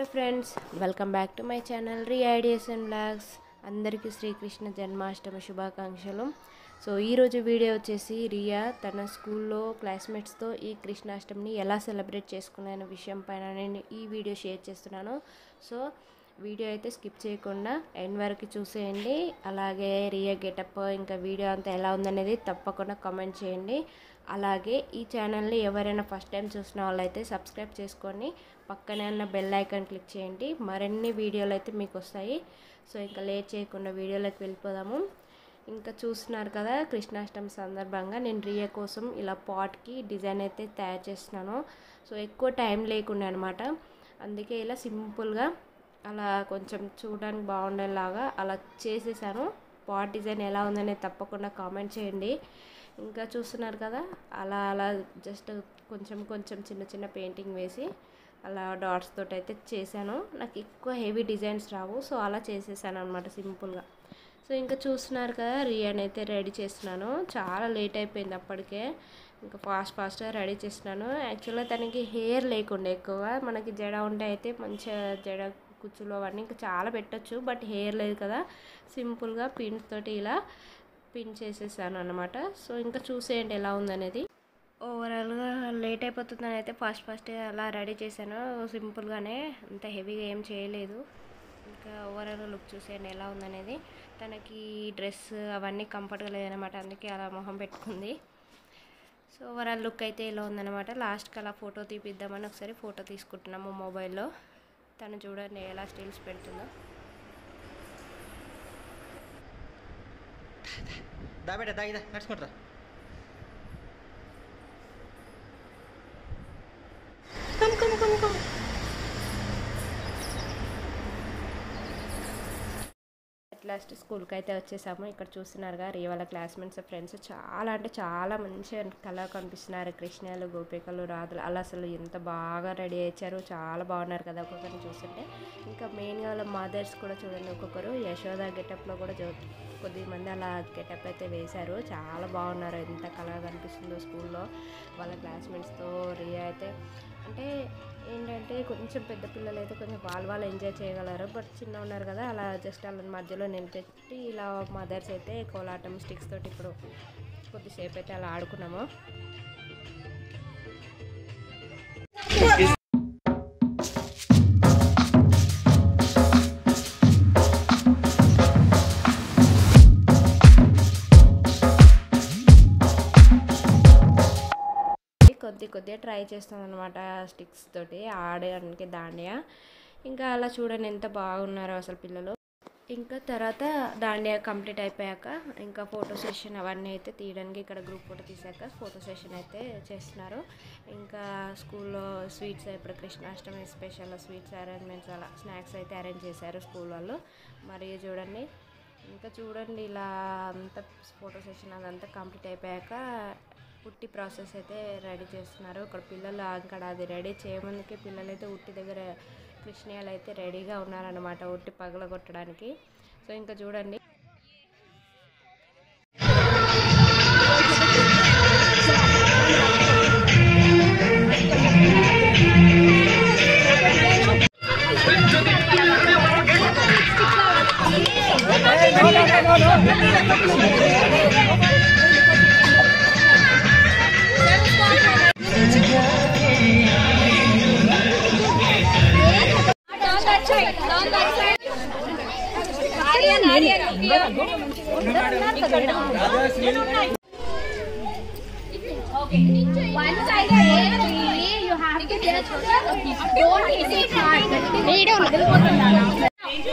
Hello friends welcome back to my channel re ideas and blogs అందరికీ శ్రీకృష్ణ జన్మాష్టమి శుభాకాంక్షలు so ఈరోజు video వచ్చేసి రియా తన స్కూల్లో క్లాస్మేట్స్తో ఈ కృష్ణాష్టమిని ఎలా సెలబ్రేట్ చేసుకునే విషయం పైన నేను ఈ వీడియో షేర్ చేస్తున్నాను సో వీడియో అయితే స్కిప్ చేయకుండా ఎండ్ వరకు చూసేయండి అలాగే రియా గెటప్ ఇంకా వీడియో అంతా ఎలా ఉందనేది తప్పకుండా కామెంట్ చేయండి అలాగే ఈ ఛానల్ని ఎవరైనా ఫస్ట్ టైం చూసిన వాళ్ళైతే సబ్స్క్రైబ్ చేసుకొని పక్కనే ఉన్న బెల్ ఐకాన్ క్లిక్ చేయండి మరిన్ని వీడియోలు అయితే మీకు వస్తాయి సో ఇంకా లేట్ చేయకుండా వీడియోలోకి వెళ్ళిపోదాము ఇంకా చూస్తున్నారు కదా కృష్ణాష్టమి సందర్భంగా నేను రియా కోసం ఇలా పాట్కి డిజైన్ అయితే తయారు చేస్తున్నాను సో ఎక్కువ టైం లేకుండా అనమాట అందుకే ఇలా సింపుల్గా అలా కొంచెం చూడడానికి బాగుండేలాగా అలా చేసేసాను పాట్ డిజైన్ ఎలా ఉందనేది తప్పకుండా కామెంట్ చేయండి ఇంకా చూస్తున్నారు కదా అలా అలా జస్ట్ కొంచెం కొంచెం చిన్న చిన్న పెయింటింగ్ వేసి అలా డాట్స్ తోటి అయితే చేశాను నాకు ఎక్కువ హెవీ డిజైన్స్ రావు సో అలా చేసేసాను అనమాట సింపుల్గా సో ఇంకా చూస్తున్నారు కదా రియాన్ అయితే రెడీ చేస్తున్నాను చాలా లేట్ అయిపోయింది అప్పటికే ఇంకా ఫాస్ట్ ఫాస్ట్గా రెడీ చేస్తున్నాను యాక్చువల్గా తనకి హెయిర్ లేకుండా ఎక్కువ మనకి జడ ఉంటే అయితే మంచిగా జడ కుచ్చులు అవన్నీ ఇంకా చాలా పెట్టచ్చు బట్ హెయిర్ లేదు కదా సింపుల్గా పిన్స్ తోటి ఇలా పిన్ చేసేసాను అనమాట సో ఇంకా చూసేయండి ఎలా ఉందనేది ఓవరాల్గా లేట్ అయిపోతుందని అయితే ఫాస్ట్ ఫాస్ట్గా అలా రెడీ చేశాను సింపుల్గానే అంత హెవీగా ఏం చేయలేదు ఇంకా ఓవరాల్గా లుక్ చూసేయండి ఎలా ఉందనేది తనకి డ్రెస్ అవన్నీ కంఫర్ట్గా లేదనమాట అందుకే అలా మొహం పెట్టుకుంది సో ఓవరాల్ లుక్ అయితే ఇలా ఉందన్నమాట లాస్ట్కి అలా ఫోటో తీపిద్దామని ఒకసారి ఫోటో తీసుకుంటున్నాము మొబైల్లో తను చూడండి ఎలా స్టిల్స్ పెడుతుందో దా బేట దా ఇదా నడుచుకుంటారా come come come come at last స్కూల్కి అయితే వచ్చేసాము ఇక్కడ చూస్తున్నారుగా రీ వాళ్ళ క్లాస్మేట్స్ ఫ్రెండ్స్ చాలా అంటే చాలా మంచిగా కలర్ కనిపిస్తున్నారు కృష్ణాలు గోపికలు రాధులు అలా అసలు ఎంత బాగా రెడీ అయ్యారు చాలా బాగున్నారు కదా ఒక్కొక్కరిని చూస్తుంటే ఇంకా మెయిన్గా వాళ్ళ మదర్స్ కూడా చూడండి ఒక్కొక్కరు యశోద గెటప్లో కూడా చూ కొద్ది మంది అలా గెటప్ అయితే వేశారు చాలా బాగున్నారు ఎంత కలర్ కనిపిస్తుందో స్కూల్లో వాళ్ళ క్లాస్మేట్స్తో రియా అయితే అంటే ఏంటంటే కొంచెం పెద్ద పిల్లలు అయితే కొంచెం వాళ్ళు వాళ్ళు ఎంజాయ్ చేయగలరు బట్ చిన్న ఉన్నారు కదా అలా జస్ట్ వాళ్ళని మధ్యలో నిలిపెట్టి ఇలా మదర్స్ అయితే కోలాటం స్టిక్స్ తోటి ఇప్పుడు కొద్దిసేపు అయితే అలా ఆడుకున్నాము కొద్ది కొద్దిగా ట్రై చేస్తాం అనమాట స్టిక్స్ తోటి ఆడడానికి దాండియా ఇంకా అలా చూడండి ఎంత బాగున్నారో అసలు పిల్లలు ఇంకా తర్వాత దాండియా కంప్లీట్ అయిపోయాక ఇంకా ఫోటో సెషన్ అవన్నీ అయితే తీయడానికి ఇక్కడ గ్రూప్ ఫోటో తీసాక ఫోటో సెషన్ అయితే చేస్తున్నారు ఇంకా స్కూల్లో స్వీట్స్ ఇప్పుడు కృష్ణాష్టమి స్పెషల్ స్వీట్స్ అరేంజ్మెంట్స్ అలా స్నాక్స్ అయితే అరేంజ్ చేశారు స్కూల్ వాళ్ళు మరి చూడండి ఇంకా చూడండి ఇలా అంతా ఫోటో సెషన్ అదంతా కంప్లీట్ అయిపోయాక ఉట్టి ప్రాసెస్ అయితే రెడీ చేస్తున్నారు ఇక్కడ పిల్లలు అక్కడ అది రెడీ చేయమందుకే పిల్లలు అయితే ఉట్టి దగ్గర కృష్ణయాలు అయితే రెడీగా ఉన్నారనమాట ఉట్టి పగల కొట్టడానికి సో ఇంకా చూడండి Down that side. Down that side. Aryan, Aryan, here. Okay. One side only. You have to just don't hit it hard. Video.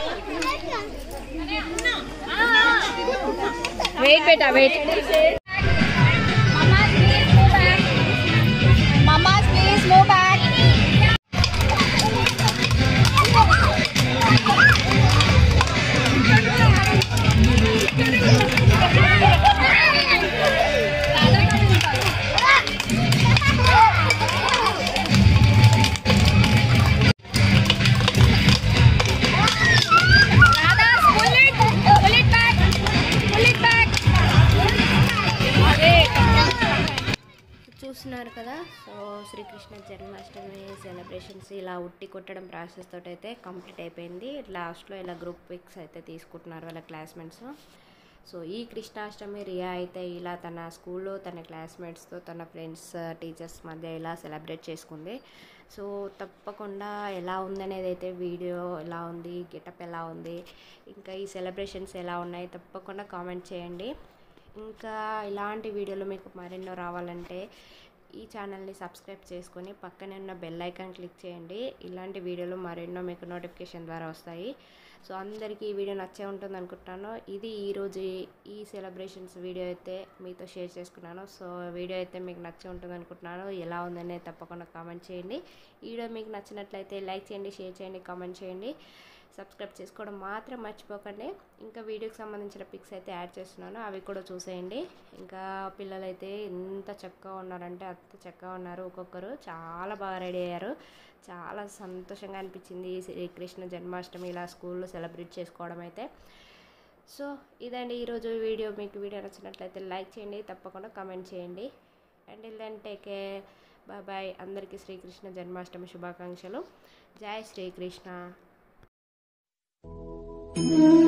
Wait, beta, wait. Mama's please move back. Mama's please move back. Radha, pull it, pull it back, pull it back. చూస్తున్నారు కదా so Srikrishna Janmashtami celebrations ఇలా ఉట్టి కొట్టడం process తోటి అయితే complete అయిపోయింది లాస్ట్లో ఇలా గ్రూప్ పిక్స్ అయితే తీసుకుంటున్నారు వాళ్ళ క్లాస్మేట్స్ సో ఈ కృష్ణాష్టమి రియా అయితే ఇలా తన స్కూల్లో తన క్లాస్మేట్స్తో తన ఫ్రెండ్స్ టీచర్స్ మధ్య ఇలా సెలబ్రేట్ చేసుకుంది సో తప్పకుండా ఎలా ఉందనేది అయితే వీడియో ఎలా ఉంది గెటప్ ఎలా ఉంది ఇంకా ఈ సెలబ్రేషన్స్ ఎలా ఉన్నాయి తప్పకుండా కామెంట్ చేయండి ఇంకా ఇలాంటి వీడియోలు మీకు మరెన్నో రావాలంటే ఈ ఛానల్ని సబ్స్క్రైబ్ చేసుకొని పక్కనే ఉన్న బెల్ ఐకాన్ క్లిక్ చేయండి ఇలాంటి వీడియోలు మరెన్నో మీకు నోటిఫికేషన్ ద్వారా వస్తాయి సో అందరికీ ఈ వీడియో నచ్చే ఉంటుంది అనుకుంటున్నాను ఇది ఈరోజు ఈ సెలబ్రేషన్స్ వీడియో అయితే మీతో షేర్ చేసుకున్నాను సో వీడియో అయితే మీకు నచ్చే ఉంటుంది అనుకుంటున్నాను ఎలా ఉందనే తప్పకుండా కామెంట్ చేయండి ఈ వీడియో మీకు నచ్చినట్లయితే లైక్ చేయండి షేర్ చేయండి కామెంట్ చేయండి సబ్స్క్రైబ్ చేసుకోవడం మాత్రం మర్చిపోకండి ఇంకా వీడియోకి సంబంధించిన పిక్స్ అయితే యాడ్ చేస్తున్నాను అవి కూడా చూసేయండి ఇంకా పిల్లలైతే ఎంత చక్కగా ఉన్నారంటే అంత చక్కగా ఉన్నారు ఒక్కొక్కరు చాలా బాగా రెడీ అయ్యారు చాలా సంతోషంగా అనిపించింది ఈ శ్రీకృష్ణ జన్మాష్టమి ఇలా స్కూల్లో సెలబ్రేట్ చేసుకోవడం అయితే సో ఇదండి ఈరోజు వీడియో మీకు వీడియో నచ్చినట్లయితే లైక్ చేయండి తప్పకుండా కామెంట్ చేయండి and then take care bye bye అందరికీ శ్రీకృష్ణ జన్మాష్టమి శుభాకాంక్షలు జై శ్రీకృష్ణ